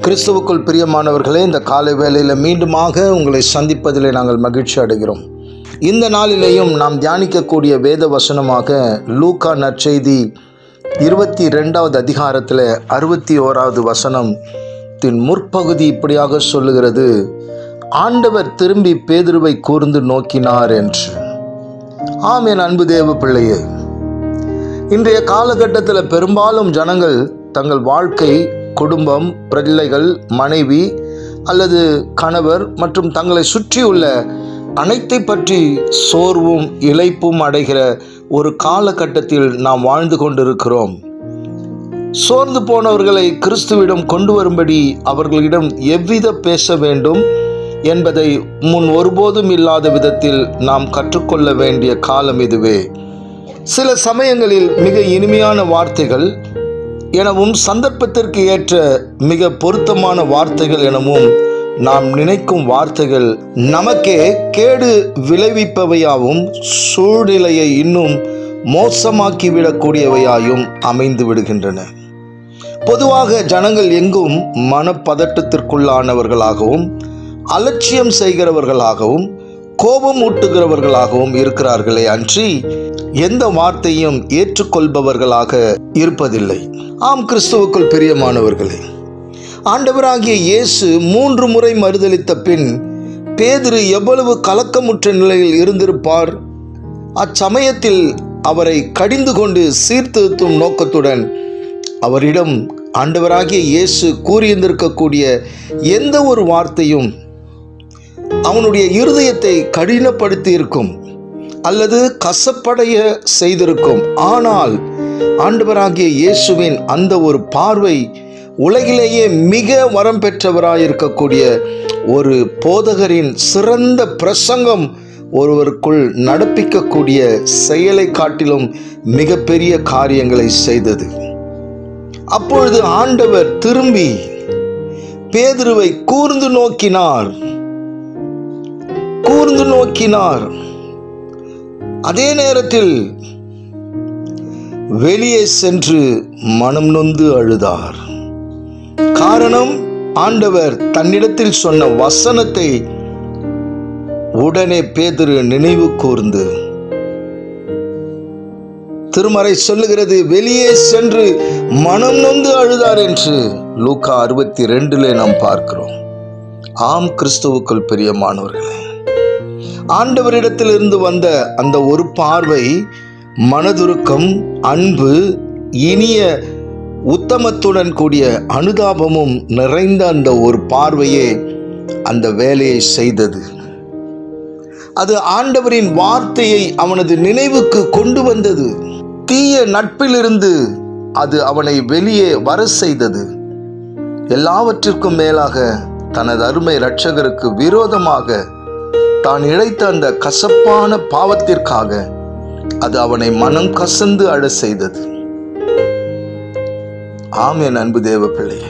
கிறிஸ்துவுக்குள் பிரியமானவர்களே இந்த காலை வேளையில் மீண்டுமாக உங்களை சந்திப்பதிலே நாங்கள் மகிழ்ச்சி அடைகிறோம் இந்த நாளிலேயும் நாம் தியானிக்கக்கூடிய வேத வசனமாக லூக்கா நற்செய்தி இருபத்தி ரெண்டாவது அதிகாரத்தில் அறுபத்தி ஓராவது வசனத்தின் முற்பகுதி இப்படியாக சொல்லுகிறது ஆண்டவர் திரும்பி பேதுருவை கூர்ந்து நோக்கினார் என்று ஆம் என் அன்பு தேவ பிள்ளையே இன்றைய காலகட்டத்தில் பெரும்பாலும் ஜனங்கள் தங்கள் வாழ்க்கை குடும்பம் பிள்ளைகள் மனைவி அல்லது கணவர் மற்றும் தங்களை சுற்றியுள்ள அனைத்தை பற்றி சோர்வும் இழைப்பும் அடைகிற ஒரு காலகட்டத்தில் நாம் வாழ்ந்து கொண்டிருக்கிறோம் சோர்ந்து போனவர்களை கிறிஸ்துவிடம் கொண்டு வரும்படி அவர்களிடம் எவ்வித பேச வேண்டும் என்பதை முன் ஒருபோதும் இல்லாத விதத்தில் நாம் கற்றுக்கொள்ள வேண்டிய காலம் இதுவே சில சமயங்களில் மிக இனிமையான வார்த்தைகள் எனவும் சந்தர்ப்பத்திற்கு ஏற்ற மிக பொருத்தமான வார்த்தைகள் எனவும் நாம் நினைக்கும் வார்த்தைகள் நமக்கே கேடு விளைவிப்பவையாகவும் சூழ்நிலையை இன்னும் மோசமாக்கிவிடக்கூடியவையாயும் அமைந்து விடுகின்றன பொதுவாக ஜனங்கள் எங்கும் மனப்பதட்டத்திற்குள்ளானவர்களாகவும் அலட்சியம் செய்கிறவர்களாகவும் கோபம் ஊட்டுகிறவர்களாகவும் இருக்கிறார்களே அன்றி எந்த வார்த்தையும் ஏற்றுக்கொள்பவர்களாக இருப்பதில்லை ஆம் கிறிஸ்துவுக்குள் பிரியமானவர்களே ஆண்டவராகிய இயேசு மூன்று முறை மறுதளித்த பின் பேதிரு எவ்வளவு கலக்கமுற்ற நிலையில் இருந்திருப்பார் அச்சமயத்தில் அவரை கடிந்து கொண்டு சீர்திருத்தும் நோக்கத்துடன் அவரிடம் ஆண்டவராகிய இயேசு கூறியிருந்திருக்கக்கூடிய எந்த ஒரு வார்த்தையும் அவனுடைய இருதயத்தை கடினப்படுத்தி இருக்கும் அல்லது கசப்படைய செய்திருக்கும் ஆனால் ஆண்டவராகிய இயேசுவின் அந்த ஒரு பார்வை உலகிலேயே மிக வரம் பெற்றவராயிருக்கக்கூடிய ஒரு போதகரின் சிறந்த பிரசங்கம் ஒருவருக்குள் நடப்பிக்கக்கூடிய செயலை காட்டிலும் மிகப்பெரிய காரியங்களை செய்தது அப்பொழுது ஆண்டவர் திரும்பி பேதுருவை கூர்ந்து நோக்கினார் கூர்ந்து நோக்கினார் அதே நேரத்தில் வெளியே சென்று மனம் நொந்து அழுதார் காரணம் ஆண்டவர் தன்னிடத்தில் சொன்ன வசனத்தை உடனே பேதுரு நினைவு கூர்ந்து திருமறை சொல்லுகிறது வெளியே சென்று மனம் நொந்து அழுதார் என்று லூக்கா அறுபத்தி ரெண்டிலே நாம் பார்க்கிறோம் ஆம் கிறிஸ்துவுக்குள் பிரியமானவர்களே ஆண்டவரிடத்திலிருந்து வந்த அந்த ஒரு பார்வை மனதுருக்கம் அன்பு இனிய உத்தமத்துடன் கூடிய அனுதாபமும் நிறைந்த அந்த ஒரு பார்வையே அந்த வேலையை செய்தது அது ஆண்டவரின் வார்த்தையை அவனது நினைவுக்கு கொண்டு வந்தது தீய நட்பிலிருந்து அது அவனை வெளியே வர செய்தது எல்லாவற்றிற்கும் மேலாக தனது அருமை இரட்சகருக்கு விரோதமாக தான் இழைத்த அந்த கசப்பான பாவத்திற்காக அது அவனை மனம் கசந்து அழ செய்தது ஆம் என் அன்பு தேவ பிள்ளையே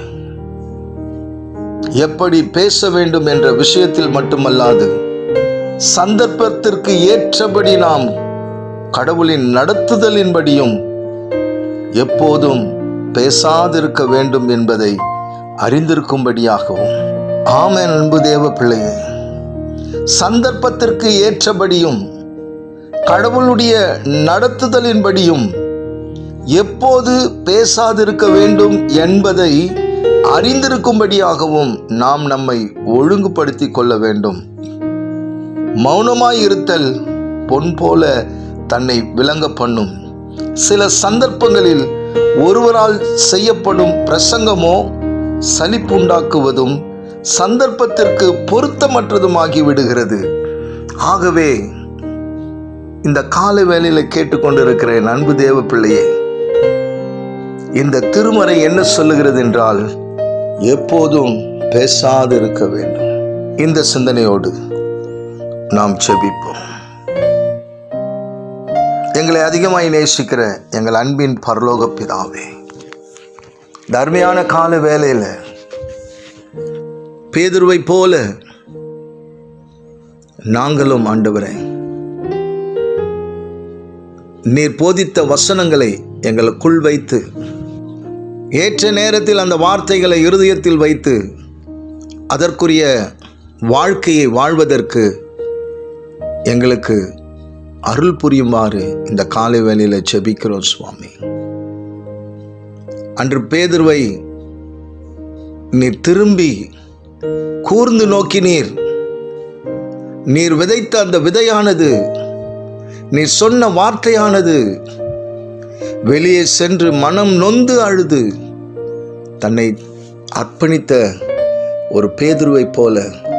எப்படி பேச வேண்டும் என்ற விஷயத்தில் மட்டுமல்லாது சந்தர்ப்பத்திற்கு ஏற்றபடி நாம் கடவுளின் நடத்துதலின்படியும் எப்போதும் பேசாதிருக்க வேண்டும் என்பதை அறிந்திருக்கும்படியாகவும் ஆமென் அன்பு தேவ பிள்ளையே சந்தர்ப்பத்திற்கு ஏற்றபடியும் கடவுளுடைய நடத்துதலின்படியும் எப்போது பேசாதிருக்க வேண்டும் என்பதை அறிந்திருக்கும்படியாகவும் நாம் நம்மை ஒழுங்குபடுத்தி கொள்ள வேண்டும் மௌனமாய் இருத்தல் பொன் போல தன்னை விளங்க பண்ணும் சில சந்தர்ப்பங்களில் ஒருவரால் செய்யப்படும் பிரசங்கமோ சலிப்புண்டாக்குவதும் சந்தர்ப்பத்திற்கு பொருத்தமற்றதுமாகி விடுகிறது ஆகவே இந்த கால வேளையில் கேட்டுக்கொண்டிருக்கிற என் அன்பு தேவ பிள்ளையே இந்த திருமறை என்ன சொல்லுகிறது என்றால் எப்போதும் பேசாது இருக்க வேண்டும் இந்த சிந்தனையோடு நாம் செபிப்போம் எங்களை அதிகமாய் நேசிக்கிற எங்கள் அன்பின் பரலோக பிதாவே தர்மையான கால வேலையில் பேதுருவை போல நாங்களும் ஆண்டவரே நீர் போதித்த வசனங்களை எங்களுக்குள் வைத்து ஏற்ற நேரத்தில் அந்த வார்த்தைகளை இருதயத்தில் வைத்து அதற்குரிய வாழ்க்கையை வாழ்வதற்கு எங்களுக்கு அருள் புரியுமாறு இந்த காலை வேளையில் செபிக்கிறோம் சுவாமி அன்று பேதுருவை நீர் திரும்பி கூர்ந்து நோக்கினீர் நீர் விதைத்த அந்த விதையானது நீர் சொன்ன வார்த்தையானது வெளியே சென்று மனம் நொந்து அழுது தன்னை அர்ப்பணித்த ஒரு பேதுருவைப் போல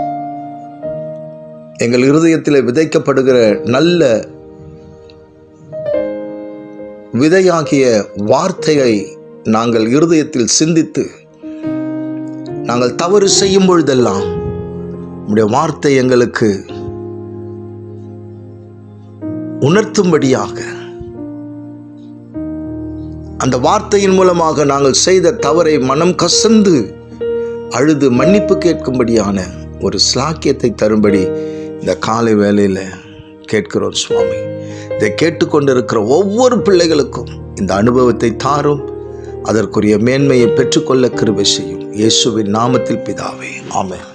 எங்கள் இருதயத்தில் விதைக்கப்படுகிற நல்ல விதையாகிய வார்த்தையை நாங்கள் இருதயத்தில் சிந்தித்து நாங்கள் தவறு செய்யும் பொழுதெல்லாம் உம்முடைய வார்த்தை எங்களுக்கு உணர்த்தும்படியாக அந்த வார்த்தையின் மூலமாக நாங்கள் செய்த தவறை மனம் கசந்து அழுது மன்னிப்பு கேட்கும்படியான ஒரு ஸ்லாக்கியத்தை தரும்படி இந்த காலை வேளையில் கேட்கிறோம் சுவாமி இதை கேட்டுக்கொண்டிருக்கிற ஒவ்வொரு பிள்ளைகளுக்கும் இந்த அனுபவத்தை தாரும் அதற்குரிய மேன்மையை பெற்றுக்கொள்ள கிருபை செய்யும் இயேசுவின் நாமத்தில் பிதாவே ஆமென்